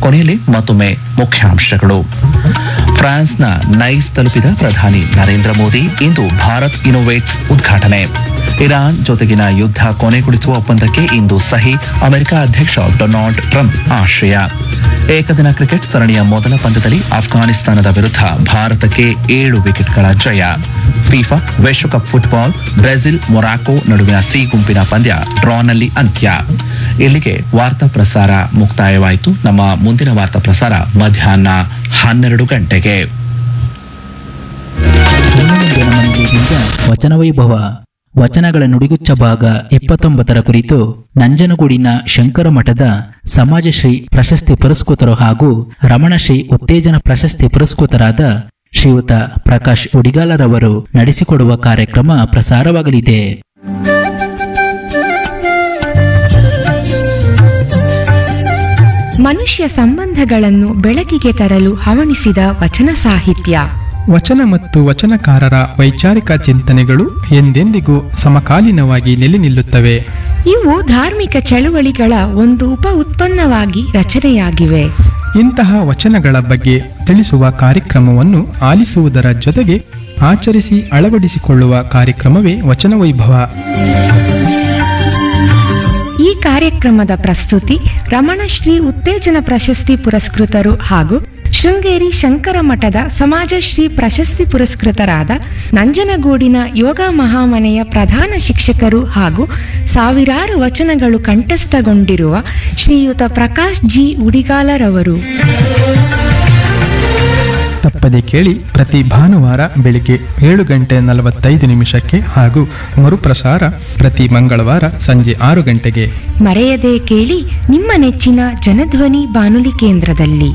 ಕೊನೆಯಲ್ಲಿ ಮತ್ತೊಮ್ಮೆ ಮುಖ್ಯಾಂಶಗಳು ಫ್ರಾನ್ಸ್ನ ನೈಸ್ ತಲುಪಿದ ಪ್ರಧಾನಿ ನರೇಂದ್ರ ಮೋದಿ ಇಂದು ಭಾರತ್ ಇನೋವೇಟ್ಸ್ ಉದ್ಘಾಟನೆ ಇರಾನ್ ಜೊತೆಗಿನ ಯುದ್ಧ ಕೊನೆಗೊಳಿಸುವ ಒಪ್ಪಂದಕ್ಕೆ ಇಂದು ಸಹಿ ಅಮೆರಿಕ ಅಧ್ಯಕ್ಷ ಡೊನಾಲ್ಡ್ ಟ್ರಂಪ್ ಆಶಯ ಏಕದಿನ ಕ್ರಿಕೆಟ್ ಸರಣಿಯ ಮೊದಲ ಪಂದ್ಯದಲ್ಲಿ ಅಫ್ಘಾನಿಸ್ತಾನದ ವಿರುದ್ಧ ಭಾರತಕ್ಕೆ ಏಳು ವಿಕೆಟ್ಗಳ ಜಯ ಫಿಫಾ ವಿಶ್ವಕಪ್ ಫುಟ್ಬಾಲ್ ಬ್ರೆಜಿಲ್ ಮೊರಾಕೊ ನಡುವಿನ ಸಿ ಗುಂಪಿನ ಪಂದ್ಯ ಡ್ರಾನಲ್ಲಿ ಅಂತ್ಯ ಇಲ್ಲಿಗೆ ವಾರ್ತಾ ಪ್ರಸಾರ ಮುಕ್ತಾಯವಾಯಿತು ನಮ್ಮ ಮುಂದಿನ ವಾರ್ತಾ ಪ್ರಸಾರ ಮಧ್ಯಾಹ್ನ ಹನ್ನೆರಡು ಗಂಟೆಗೆ ಜನಮಂದಿರದಿಂದ ವಚನ ವೈಭವ ವಚನಗಳ ನುಡಿಗುಚ್ಚ ಭಾಗ ಇಪ್ಪತ್ತೊಂಬತ್ತರ ಕುರಿತು ನಂಜನಗೂಡಿನ ಶಂಕರ ಮಠದ ಸಮಾಜಶ್ರೀ ಪ್ರಶಸ್ತಿ ಪುರಸ್ಕೃತರು ಹಾಗೂ ರಮಣಶ್ರೀ ಉತ್ತೇಜನ ಪ್ರಶಸ್ತಿ ಪುರಸ್ಕೃತರಾದ ಶ್ರೀಯುತ ಪ್ರಕಾಶ್ ಉಡಿಗಾಲರವರು ನಡೆಸಿಕೊಡುವ ಕಾರ್ಯಕ್ರಮ ಪ್ರಸಾರವಾಗಲಿದೆ ಮನುಷ್ಯ ಸಂಬಂಧಗಳನ್ನು ಬೆಳಕಿಗೆ ತರಲು ಹವಣಿಸಿದ ವಚನ ಸಾಹಿತ್ಯ ವಚನ ಮತ್ತು ವಚನಕಾರರ ವೈಚಾರಿಕ ಚಿಂತನೆಗಳು ಎಂದೆಂದಿಗೂ ಸಮಕಾಲೀನವಾಗಿ ನೆಲೆ ನಿಲ್ಲುತ್ತವೆ ಇವು ಧಾರ್ಮಿಕ ಚಳುವಳಿಗಳ ಒಂದು ಉಪ ಉತ್ಪನ್ನವಾಗಿ ರಚನೆಯಾಗಿವೆ ಇಂತಹ ವಚನಗಳ ಬಗ್ಗೆ ತಿಳಿಸುವ ಕಾರ್ಯಕ್ರಮವನ್ನು ಆಲಿಸುವುದರ ಜೊತೆಗೆ ಆಚರಿಸಿ ಅಳವಡಿಸಿಕೊಳ್ಳುವ ಕಾರ್ಯಕ್ರಮವೇ ವಚನ ವೈಭವ ಈ ಕಾರ್ಯಕ್ರಮದ ಪ್ರಸ್ತುತಿ ರಮಣಶ್ರೀ ಉತ್ತೇಜನ ಪ್ರಶಸ್ತಿ ಪುರಸ್ಕೃತರು ಹಾಗೂ ಶೃಂಗೇರಿ ಶಂಕರ ಮಠದ ಸಮಾಜಶ್ರೀ ಪ್ರಶಸ್ತಿ ಪುರಸ್ಕೃತರಾದ ನಂಜನಗೂಡಿನ ಯೋಗ ಮಹಾಮನೆಯ ಪ್ರಧಾನ ಶಿಕ್ಷಕರು ಹಾಗೂ ಸಾವಿರಾರು ವಚನಗಳು ಕಂಠಸ್ಥಗೊಂಡಿರುವ ಶ್ರೀಯುತ ಪ್ರಕಾಶ್ ಜಿ ಉಡಿಗಾಲರವರು ತಪ್ಪದೆ ಕೇಳಿ ಪ್ರತಿ ಭಾನುವಾರ ಬೆಳಿಗ್ಗೆ ಏಳು ಗಂಟೆ ನಲವತ್ತೈದು ನಿಮಿಷಕ್ಕೆ ಹಾಗೂ ಮರುಪ್ರಸಾರ ಪ್ರತಿ ಮಂಗಳವಾರ ಸಂಜೆ ಆರು ಗಂಟೆಗೆ ಮರೆಯದೆ ಕೇಳಿ ನಿಮ್ಮ ನೆಚ್ಚಿನ ಜನಧ್ವನಿ ಬಾನುಲಿ ಕೇಂದ್ರದಲ್ಲಿ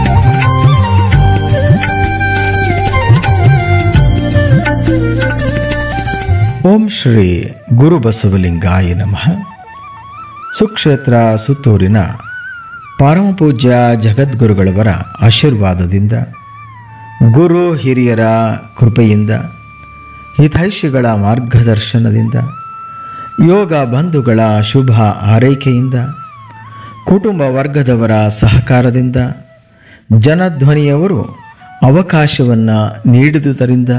ಓಂ ಶ್ರೀ ಗುರು ಬಸವಲಿಂಗಾಯ ನಮಃ ಸುಕ್ಷೇತ್ರ ಸುತ್ತೂರಿನ ಪರಮಪೂಜ್ಯ ಜಗದ್ಗುರುಗಳವರ ಆಶೀರ್ವಾದದಿಂದ ಗುರು ಹಿರಿಯರ ಕೃಪೆಯಿಂದ ಹಿತೈಷಿಗಳ ಮಾರ್ಗದರ್ಶನದಿಂದ ಯೋಗ ಬಂಧುಗಳ ಶುಭ ಆರೈಕೆಯಿಂದ ಕುಟುಂಬ ವರ್ಗದವರ ಸಹಕಾರದಿಂದ ಜನಧ್ವನಿಯವರು ಅವಕಾಶವನ್ನು ನೀಡಿದುದರಿಂದ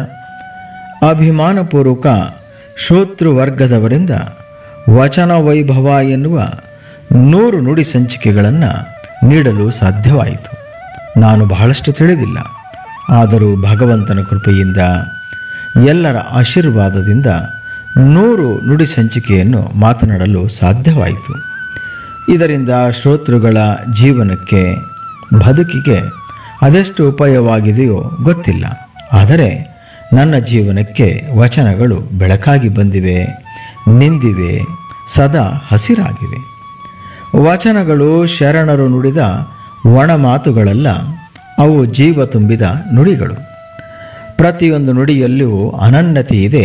ಅಭಿಮಾನಪೂರ್ವಕ ಶ್ರೋತೃವರ್ಗದವರಿಂದ ವಚನ ವೈಭವ ಎನ್ನುವ ನೂರು ನುಡಿ ಸಂಚಿಕೆಗಳನ್ನು ನೀಡಲು ಸಾಧ್ಯವಾಯಿತು ನಾನು ಬಹಳಷ್ಟು ತಿಳಿದಿಲ್ಲ ಆದರೂ ಭಗವಂತನ ಕೃಪೆಯಿಂದ ಎಲ್ಲರ ಆಶೀರ್ವಾದದಿಂದ ನೂರು ನುಡಿ ಸಂಚಿಕೆಯನ್ನು ಮಾತನಾಡಲು ಸಾಧ್ಯವಾಯಿತು ಇದರಿಂದ ಶ್ರೋತೃಗಳ ಜೀವನಕ್ಕೆ ಬದುಕಿಗೆ ಅದೆಷ್ಟು ಉಪಾಯವಾಗಿದೆಯೋ ಗೊತ್ತಿಲ್ಲ ಆದರೆ ನನ್ನ ಜೀವನಕ್ಕೆ ವಚನಗಳು ಬೆಳಕಾಗಿ ಬಂದಿವೆ ನಿಂದಿವೆ ಸದಾ ಹಸಿರಾಗಿವೆ ವಚನಗಳು ಶರಣರು ನುಡಿದ ಒಣ ಮಾತುಗಳಲ್ಲ ಅವು ಜೀವ ತುಂಬಿದ ನುಡಿಗಳು ಪ್ರತಿಯೊಂದು ನುಡಿಯಲ್ಲೂ ಅನನ್ಯತೆ ಇದೆ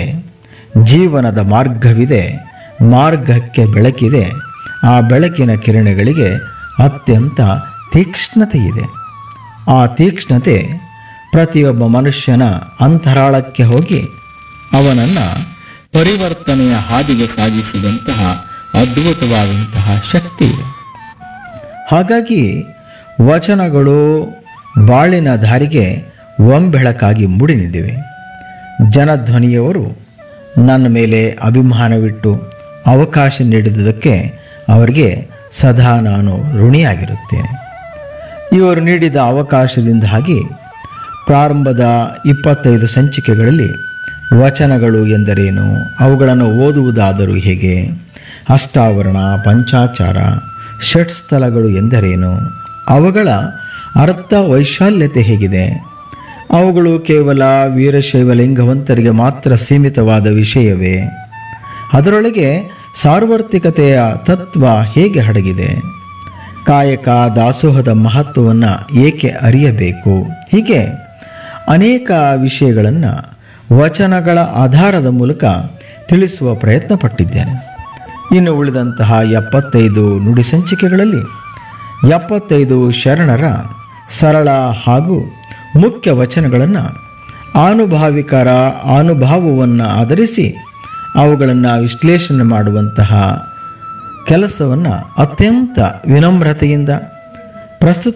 ಜೀವನದ ಮಾರ್ಗವಿದೆ ಮಾರ್ಗಕ್ಕೆ ಬೆಳಕಿದೆ ಆ ಬೆಳಕಿನ ಕಿರಣಗಳಿಗೆ ಅತ್ಯಂತ ತೀಕ್ಷ್ಣತೆ ಇದೆ ಆ ತೀಕ್ಷ್ಣತೆ ಪ್ರತಿಯೊಬ್ಬ ಮನುಷ್ಯನ ಅಂತರಾಳಕ್ಕೆ ಹೋಗಿ ಅವನನ್ನು ಪರಿವರ್ತನೆಯ ಹಾದಿಗೆ ಸಾಗಿಸಿದಂತಹ ಅದ್ಭುತವಾದಂತಹ ಶಕ್ತಿ ಇದೆ ಹಾಗಾಗಿ ವಚನಗಳು ಬಾಳಿನ ದಾರಿಗೆ ಒಂಬೆಳಕಾಗಿ ಮೂಡಿ ನಿಂತಿವೆ ಜನಧ್ವನಿಯವರು ನನ್ನ ಮೇಲೆ ಅಭಿಮಾನವಿಟ್ಟು ಅವಕಾಶ ನೀಡಿದುದಕ್ಕೆ ಅವರಿಗೆ ಸದಾ ನಾನು ಋಣಿಯಾಗಿರುತ್ತೇನೆ ಇವರು ನೀಡಿದ ಅವಕಾಶದಿಂದಾಗಿ ಪ್ರಾರಂಭದ ಇಪ್ಪತ್ತೈದು ಸಂಚಿಕೆಗಳಲ್ಲಿ ವಚನಗಳು ಎಂದರೇನು ಅವುಗಳನ್ನು ಓದುವುದಾದರೂ ಹೇಗೆ ಅಷ್ಟಾವರಣ ಪಂಚಾಚಾರ ಷಟ್ಸ್ಥಲಗಳು ಎಂದರೇನು ಅವುಗಳ ಅರ್ಥ ವೈಶಾಲ್ಯತೆ ಹೇಗಿದೆ ಅವುಗಳು ಕೇವಲ ವೀರಶೈವ ಲಿಂಗವಂತರಿಗೆ ಮಾತ್ರ ಸೀಮಿತವಾದ ವಿಷಯವೇ ಅದರೊಳಗೆ ಸಾರ್ವತ್ರಿಕತೆಯ ತತ್ವ ಹೇಗೆ ಅಡಗಿದೆ ಕಾಯಕ ದಾಸೋಹದ ಮಹತ್ವವನ್ನು ಏಕೆ ಅರಿಯಬೇಕು ಹೀಗೆ ಅನೇಕ ವಿಷಯಗಳನ್ನು ವಚನಗಳ ಆಧಾರದ ಮೂಲಕ ತಿಳಿಸುವ ಪ್ರಯತ್ನ ಪಟ್ಟಿದ್ದೇನೆ ಇನ್ನು ಉಳಿದಂತಹ ಎಪ್ಪತ್ತೈದು ನುಡಿ ಸಂಚಿಕೆಗಳಲ್ಲಿ ಎಪ್ಪತ್ತೈದು ಶರಣರ ಸರಳ ಹಾಗೂ ಮುಖ್ಯ ವಚನಗಳನ್ನು ಆನುಭಾವಿಕರ ಅನುಭವವನ್ನು ಆಧರಿಸಿ ಅವುಗಳನ್ನು ವಿಶ್ಲೇಷಣೆ ಮಾಡುವಂತಹ ಕೆಲಸವನ್ನು ಅತ್ಯಂತ ವಿನಮ್ರತೆಯಿಂದ ಪ್ರಸ್ತುತ